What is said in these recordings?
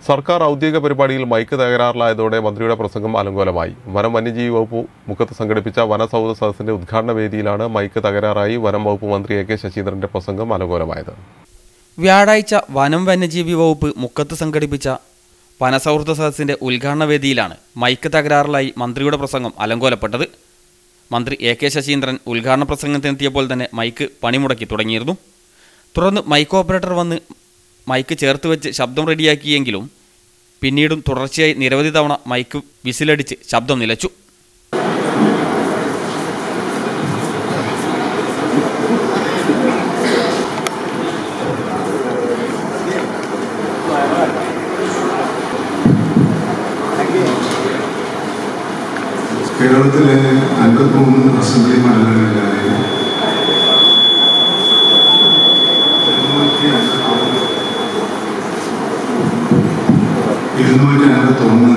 സർക്കാർ ഔദ്യോഗിക പരിപാടിയിൽ മൈക്ക് തകരാറിലായതോടെ മന്ത്രിയുടെ പ്രസംഗം അലങ്കോലമായി വനം വന്യജീവി വകുപ്പ് മുഖത്ത് സംഘടിപ്പിച്ച വനസൗഹൃദ സദസ്സിന്റെ ഉദ്ഘാടന വേദിയിലാണ് മൈക്ക് തകരാറായി വനം വകുപ്പ് മന്ത്രി എ കെ ശശീന്ദ്രന്റെ പ്രസംഗം അലങ്കോലമായത് വ്യാഴാഴ്ച വനം വന്യജീവി വകുപ്പ് മുക്കത്ത് സംഘടിപ്പിച്ച വനസൗഹൃദ സദസ്സിന്റെ ഉദ്ഘാടന വേദിയിലാണ് മൈക്ക് തകരാറിലായി മന്ത്രിയുടെ പ്രസംഗം അലങ്കോലപ്പെട്ടത് മന്ത്രി എ കെ ശശീന്ദ്രൻ ഉദ്ഘാടന പ്രസംഗത്തിനെത്തിയപ്പോൾ തന്നെ മൈക്ക് പണിമുടക്കി തുടങ്ങിയിരുന്നു തുടർന്ന് മൈക്ക് ഓപ്പറേറ്റർ വന്ന് മൈക്ക് ചേർത്ത് വെച്ച് ശബ്ദം റെഡിയാക്കിയെങ്കിലും പിന്നീടും തുടർച്ചയായി നിരവധി തവണ മൈക്ക് വിസിലടിച്ച് ശബ്ദം നിലച്ചു കേരളത്തിലെ അൻപത്തിമൂന്ന് അസംബ്ലി മണ്ഡലങ്ങളിലായി ഇരുന്നൂറ്റി അൻപത്തി ഒന്ന്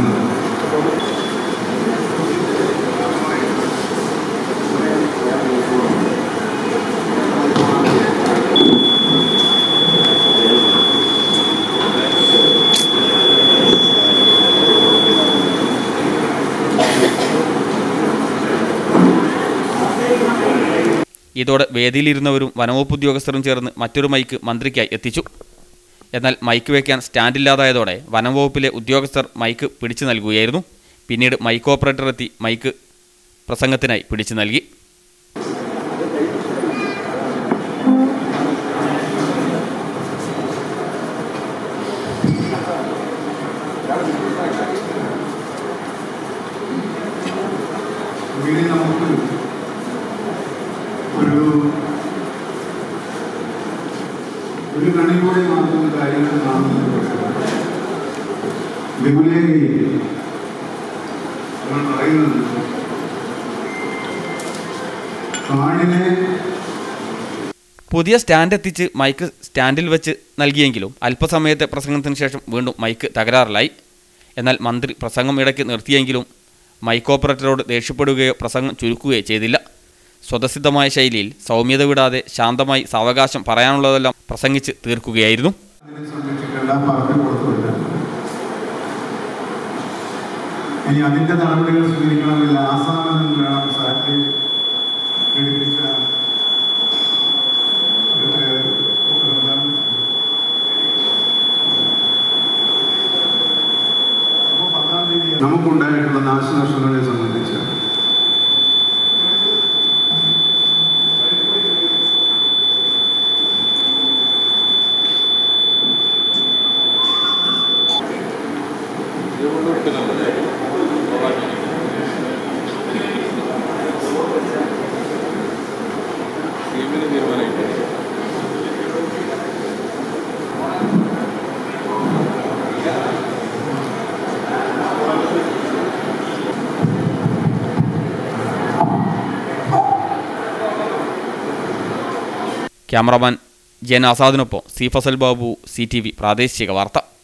ഇതോടെ വേദിയിലിരുന്നവരും വനവകുപ്പ് ഉദ്യോഗസ്ഥരും ചേർന്ന് മറ്റൊരു മൈക്ക് മന്ത്രിക്കായി എത്തിച്ചു എന്നാൽ മൈക്ക് വയ്ക്കാൻ സ്റ്റാൻഡില്ലാതായതോടെ വനംവകുപ്പിലെ ഉദ്യോഗസ്ഥർ മൈക്ക് പിടിച്ചു നൽകുകയായിരുന്നു പിന്നീട് മൈക്ക് ഓപ്പറേറ്റർ എത്തി മൈക്ക് പ്രസംഗത്തിനായി പിടിച്ചു നൽകി ഇങ്ങനെ നമുക്ക് ഒരു ഒരു കണ്ണിലൂടെ മാത്രം കാര്യങ്ങൾ കാണുന്നത് വിപുലീകരിക്കുകയും നമ്മൾ പറയുന്നത് കാടിനെ പുതിയ സ്റ്റാൻഡ് എത്തിച്ച് മൈക്ക് സ്റ്റാൻഡിൽ വെച്ച് നൽകിയെങ്കിലും അല്പസമയത്തെ പ്രസംഗത്തിന് ശേഷം വീണ്ടും മൈക്ക് തകരാറിലായി എന്നാൽ മന്ത്രി പ്രസംഗം ഇടയ്ക്ക് നിർത്തിയെങ്കിലും മൈക്ക് ഓപ്പറേറ്ററോട് ദേഷ്യപ്പെടുകയോ പ്രസംഗം ചുരുക്കുകയോ ചെയ്തില്ല സ്വതസിദ്ധമായ ശൈലിയിൽ സൗമ്യത വിടാതെ ശാന്തമായി സാവകാശം പറയാനുള്ളതെല്ലാം പ്രസംഗിച്ച് തീർക്കുകയായിരുന്നു അതിനെ സംരക്ഷിക്കേണ്ട പറഞ്ഞു കൊടുത്തുമില്ല ഇനി അതിന്റെ നടപടികൾ സ്വീകരിക്കണമെങ്കിൽ ആസാമിൽ നിന്ന് വേണം സാറ്റ് ഘടിപ്പിച്ച ഏഹ്, എന്താണ്? അപ്പോ പത്താം തീയതി നമുക്കുണ്ടായിട്ടുള്ള നാശനഷ്ടങ്ങളെ സംബന്ധിച്ച് ക്യാമറമാൻ ജൻ ആസാദിനൊപ്പം C Fasal Babu C T V പ്രാദേശിക വാർത്ത